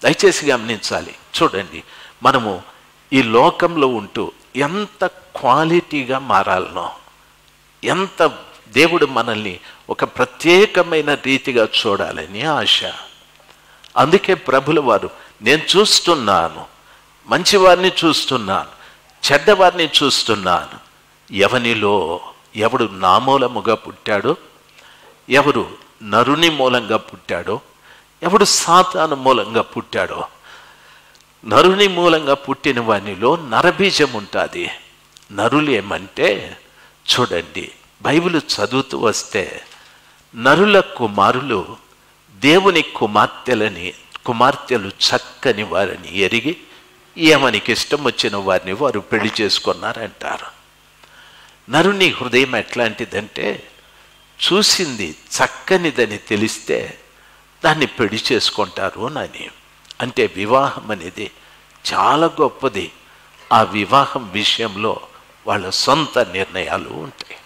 దయచేసి గమనించాలి చూడండి మనము ఈ లోకంలో ఉంటూ ఎంత క్వాలిటీగా మారాలనో ఎంత దేవుడు మనల్ని ఒక ప్రత్యేకమైన రీతిగా చూడాలని ఆశ అందుకే ప్రభుల వారు నేను చూస్తున్నాను మంచివారిని చూస్తున్నాను చెడ్డవారిని చూస్తున్నాను ఎవనిలో ఎవడు నా మూలముగా పుట్టాడో ఎవరు నరుని మూలంగా పుట్టాడో ఎవడు సాతాను మూలంగా పుట్టాడో నరుని మూలంగా పుట్టిన వానిలో నరబీజం ఉంటుంది నరులు ఏమంటే చూడండి బైబిల్ చదువుతూ వస్తే నరుల కుమారులు దేవుని కుమార్తెలని కుమార్తెలు చక్కని వారిని ఎరిగి ఏమనికి ఇష్టం వచ్చిన వారిని వారు పెళ్లి చేసుకున్నారంటారు నరుని హృదయం ఎట్లాంటిదంటే చూసింది చక్కనిదని తెలిస్తే దాన్ని పెళ్లి చేసుకుంటారు అని అంటే వివాహం అనేది చాలా గొప్పది ఆ వివాహం విషయంలో వాళ్ళ సొంత నిర్ణయాలు ఉంటాయి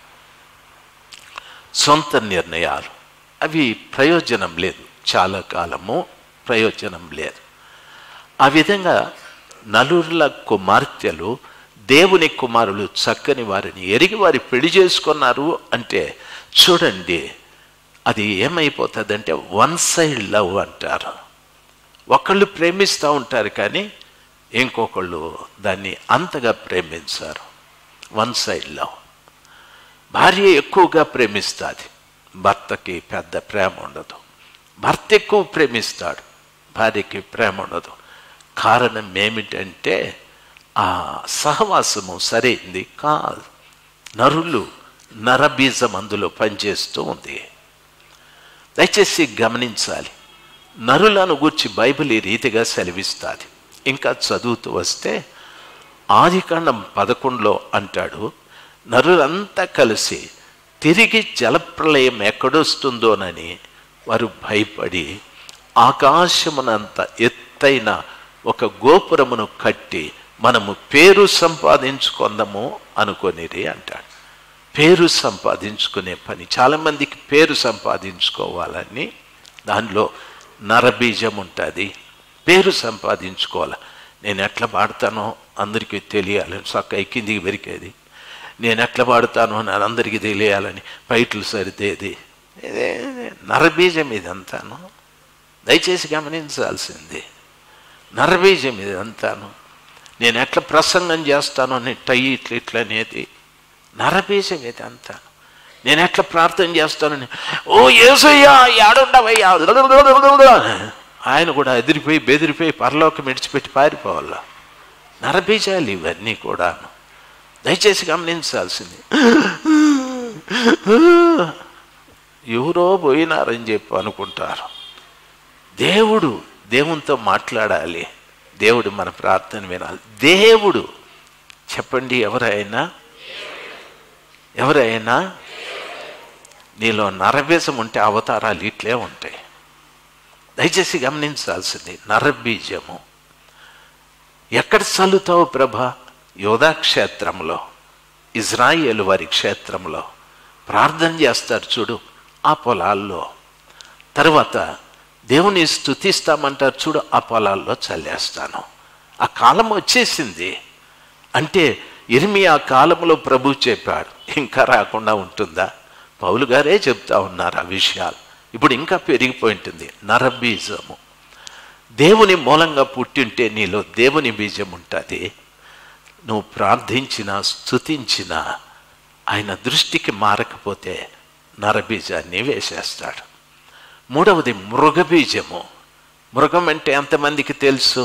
సొంత నిర్ణయాలు అవి ప్రయోజనం లేదు చాలా కాలము ప్రయోజనం లేదు ఆ విధంగా నలుగురుల కుమార్తెలు దేవుని కుమారులు చక్కని వారిని ఎరిగి వారి పెళ్లి చేసుకున్నారు అంటే చూడండి అది ఏమైపోతుందంటే వన్ సైడ్ లవ్ అంటారు ఒకళ్ళు ప్రేమిస్తూ ఉంటారు కానీ ఇంకొకళ్ళు దాన్ని అంతగా ప్రేమించారు వన్ సైడ్ లవ్ భార్య ఎక్కువగా ప్రేమిస్తుంది భర్తకి పెద్ద ప్రేమ ఉండదు భర్త ఎక్కువ ప్రేమిస్తాడు భార్యకి ప్రేమ ఉండదు కారణం ఏమిటంటే ఆ సహవాసము సరైంది కాదు నరులు నరబీజం అందులో పనిచేస్తూ ఉంది దయచేసి గమనించాలి నరులను గూర్చి బైబిల్ ఈ రీతిగా సెలవిస్తుంది ఇంకా చదువుతూ వస్తే ఆదికాండం పదకొండులో అంటాడు నరులంతా కలిసి తిరిగి జలప్రలయం ఎక్కడొస్తుందోనని వారు భయపడి ఆకాశమునంత ఎత్తైన ఒక గోపురమును కట్టి మనము పేరు సంపాదించుకుందాము అనుకొనిరి అంటాడు పేరు సంపాదించుకునే పని చాలామందికి పేరు సంపాదించుకోవాలని దానిలో నరబీజం ఉంటుంది పేరు సంపాదించుకోవాలి నేను ఎట్లా పాడతానో అందరికీ తెలియాలి చక్క కిందికి పెరికేది నేను ఎట్లా పాడుతానో అని అందరికీ తెలియాలని పైట్లు సరిదేది ఇదే నరబీజం ఇదంతాను దయచేసి గమనించాల్సింది నరబీజం ఇదంతాను నేను ఎట్లా ప్రసంగం చేస్తానో అని టై ఇట్లా ఇట్లా అనేది నరబీజం ఇదంతా నేను ఎట్లా ప్రార్థన చేస్తానని ఓ ఏసయ్యా ఏడుండవయ్యా ఆయన కూడా ఎదిరిపోయి బెదిరిపోయి పరలోకం విడిచిపెట్టి పారిపోవాల నరబీజాలు ఇవన్నీ కూడాను దయచేసి గమనించాల్సింది ఎవరో పోయినారని చెప్పి అనుకుంటారు దేవుడు దేవునితో మాట్లాడాలి దేవుడు మన ప్రార్థన వినాలి దేవుడు చెప్పండి ఎవరైనా ఎవరైనా నీలో నరబీజం ఉంటే అవతారాలు ఇట్లే ఉంటాయి దయచేసి గమనించాల్సింది నరబీజము ఎక్కడ చల్లుతావు ప్రభ యోధా క్షేత్రంలో ఇజ్రాయేల్ వారి క్షేత్రంలో ప్రార్థన చేస్తారు చూడు ఆ పొలాల్లో తర్వాత దేవుని స్థుతిస్తామంటారు చూడు ఆ పొలాల్లో చల్లేస్తాను ఆ కాలం వచ్చేసింది అంటే ఇరిమి ఆ కాలంలో ప్రభు చెప్పాడు ఇంకా రాకుండా ఉంటుందా పౌలు గారే చెప్తా ఉన్నారు ఆ విషయాలు ఇప్పుడు ఇంకా పెరిగిపోయి ఉంటుంది నరబీజము దేవుని మూలంగా పుట్టింటే నీలో దేవుని బీజం ఉంటుంది నువ్వు ప్రార్థించిన స్థుతించిన ఆయన దృష్టికి మారకపోతే నరబీజాన్ని వేసేస్తాడు మూడవది మృగబీజము మృగం అంటే ఎంతమందికి తెలుసు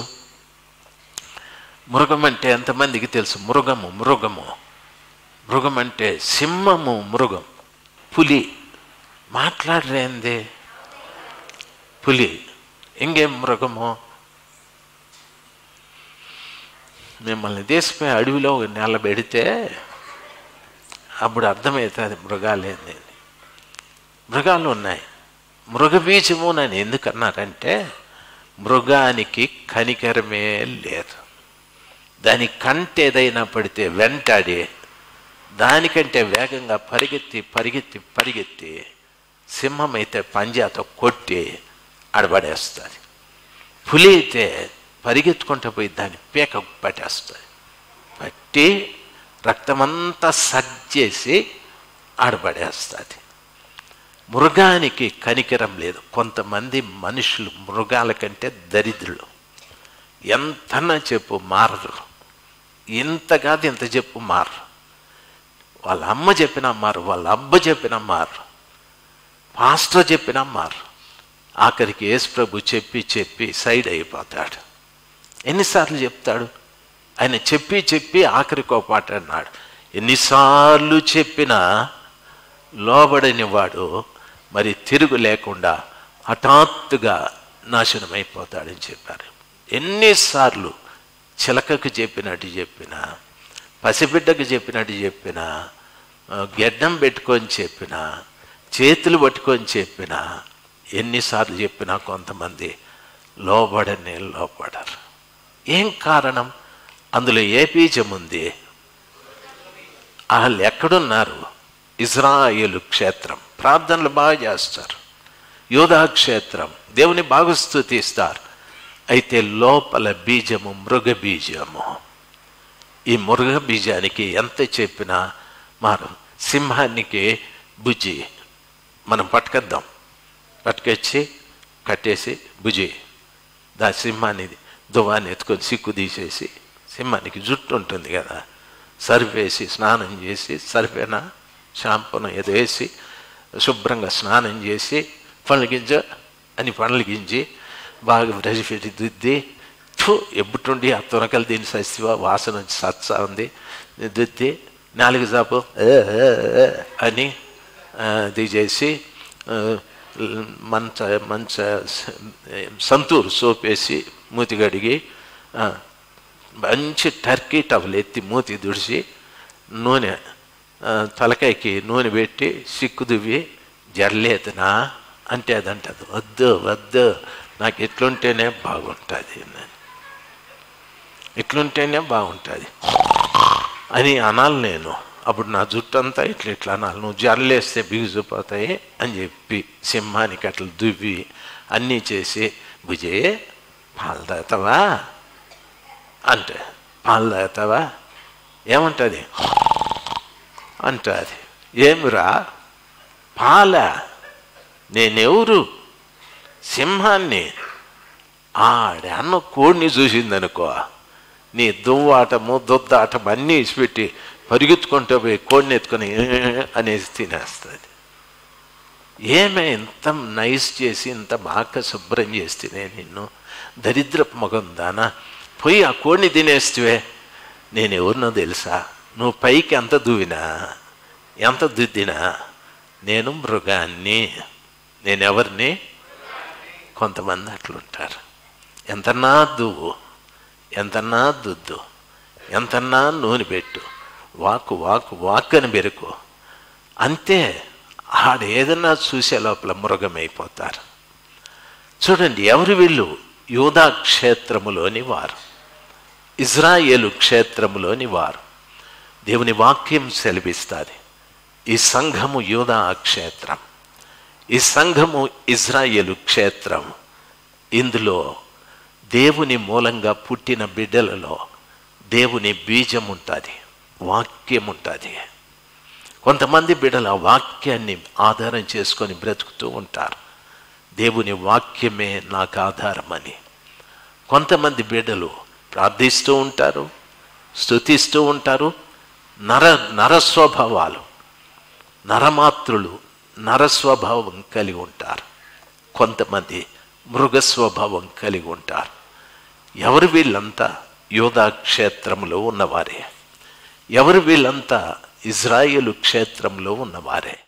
మృగం అంటే ఎంతమందికి తెలుసు మృగము మృగము మృగం అంటే సింహము మృగం పులి మాట్లాడరేంది పులి ఇంకేం మృగము మిమ్మల్ని తీసిపోయి అడవిలో నిలబెడితే అప్పుడు అర్థమవుతుంది మృగాలేంది మృగాలు ఉన్నాయి మృగబీజము నన్ను ఎందుకన్నారంటే మృగానికి కనికరమే లేదు దాని కంట ఏదైనా పడితే వెంటాడి దానికంటే వేగంగా పరిగెత్తి పరిగెత్తి పరిగెత్తి సింహం అయితే పంజాతో కొట్టి అడబడేస్తుంది పులి అయితే పరిగెత్తుకుంటూ పోయి దాన్ని పీక పట్టేస్తుంది పట్టి రక్తమంతా సజ్జేసి ఆడబడేస్తుంది మృగానికి కనికరం లేదు కొంతమంది మనుషులు మృగాల కంటే దరిద్రులు ఎంతనా చెప్పు మారరు ఇంత కాదు ఇంత చెప్పు మారరు వాళ్ళ అమ్మ చెప్పినా మారు వాళ్ళ అబ్బ చెప్పినా మారు పాస్టర్ చెప్పినా మారు ఆఖరికి యేసు ప్రభు చెప్పి చెప్పి సైడ్ అయిపోతాడు ఎన్నిసార్లు చెప్తాడు ఆయన చెప్పి చెప్పి ఆఖరికి ఒక పాట అన్నాడు ఎన్నిసార్లు చెప్పినా లోబడని వాడు మరి తిరుగు లేకుండా హఠాత్తుగా నాశనమైపోతాడని చెప్పారు ఎన్నిసార్లు చిలకకు చెప్పినట్టు చెప్పినా పసిబిడ్డకు చెప్పినట్టు చెప్పినా ఆ, గెడ్డం పెట్టుకొని చెప్పినా చేతులు పట్టుకొని చెప్పినా ఎన్నిసార్లు చెప్పినా కొంతమంది లోబడని లోబడరు ఏం కారణం అందులో ఏ బీజం ఉంది వాళ్ళు ఎక్కడున్నారు ఇజ్రాయేలు క్షేత్రం ప్రార్థనలు బాగా చేస్తారు యోధా క్షేత్రం దేవుని బాగా స్థుతిస్తారు అయితే లోపల బీజము మృగ బీజము ఈ మృగ బీజానికి ఎంత చెప్పినా మారు సింహానికి బుజ్జి మనం పట్టుకొద్దాం పట్టుకొచ్చి కట్టేసి బుజ్జి దా సింహాన్ని దువ్వాన్ని ఎత్తుకొని సిక్కు తీసేసి సింహానికి జుట్టు ఉంటుంది కదా సరిపేసి స్నానం చేసి సరిపేనా షాంపూను ఏదో వేసి శుభ్రంగా స్నానం చేసి పండ్ల గింజ అని పండ్ల గింజి బాగా బ్రష్ పెట్టి దుద్ది థు ఎబ్బుటుండి ఆ తునకలు దీని సస్తివా వాసన వచ్చి సత్సా ఉంది దుద్ది నాలుగు జాపు "ఏ, ఏ, ఏ" అని ఆ, ఇది చేసి ఆ, మంచ మంచ సంతూరు సోప్ వేసి మూతి కడిగి ఆ, మంచి టర్కీ టవల్ ఎత్తి మూతి దుడిచి నూనె ఆ, తలకాయకి నూనె పెట్టి సిక్కు దువ్వి జరలేదనా అంటే అదంటది వద్దు వద్దు నాకు ఎట్లుంటేనే బాగుంటుంది ఎట్లుంటేనే బాగుంటుంది అని అనాలి నేను అప్పుడు నా జుట్టు అంతా ఇట్లా ఇట్లా అనాలి నువ్వు జరలేస్తే బిగుసిపోతాయి అని చెప్పి సింహానికి అట్లా దువ్వి అన్నీ చేసి భుజే పాలు తాగుతావా అంటే పాలు తాగుతావా ఏమంటుంది అంటుంది ఏమిరా పాల నేనెవరు సింహాన్ని ఆడే అన్న కోడిని చూసిందనుకో నీ దువ్వాటము దొద్దాటం అన్నీ ఇసిపెట్టి పరిగెత్తుకుంటూ పోయి కోడిని ఎత్తుకొని "ఏ" అనేసి తినేస్తుంది ఏమే ఇంత నైస్ చేసి ఇంత బాగా శుభ్రం చేస్తేనే నిన్ను దరిద్రపు మగం దానా పోయి ఆ కోడిని తినేస్తే నేను ఎవరినో తెలుసా నువ్వు పైకి ఎంత దువ్వినా ఎంత దుద్దినా నేను మృగాన్ని నేను ఎవరిని కొంతమంది అట్లుంటారు ఎంతన్నా దువ్వు ఎంతన్నా దుద్దు ఎంతన్నా నూనె పెట్టు వాకు వాకు వాక్ అని బెరుకు అంతే ఆడ ఏదన్నా చూసే లోపల మృగమైపోతారు చూడండి ఎవరు వీళ్ళు యూదా క్షేత్రములోని వారు ఇజ్రాయేలు క్షేత్రములోని వారు దేవుని వాక్యం సెలవిస్తుంది ఈ సంఘము యూదా క్షేత్రం ఈ సంఘము ఇజ్రాయేలు క్షేత్రం ఇందులో దేవుని మూలంగా పుట్టిన బిడ్డలలో దేవుని బీజం ఉంటుంది వాక్యం ఉంటుంది కొంతమంది బిడ్డలు ఆ వాక్యాన్ని ఆధారం చేసుకొని బ్రతుకుతూ ఉంటారు దేవుని వాక్యమే నాకు ఆధారమని కొంతమంది బిడ్డలు ప్రార్థిస్తూ ఉంటారు స్తుతిస్తూ ఉంటారు నర నరస్వభావాలు నరమాత్రులు నరస్వభావం కలిగి ఉంటారు కొంతమంది మృగ స్వభావం కలిగి ఉంటారు ఎవరు వీళ్ళంతా యోధా క్షేత్రంలో ఉన్నవారే ఎవరు వీళ్ళంతా ఇజ్రాయేలు క్షేత్రంలో ఉన్నవారే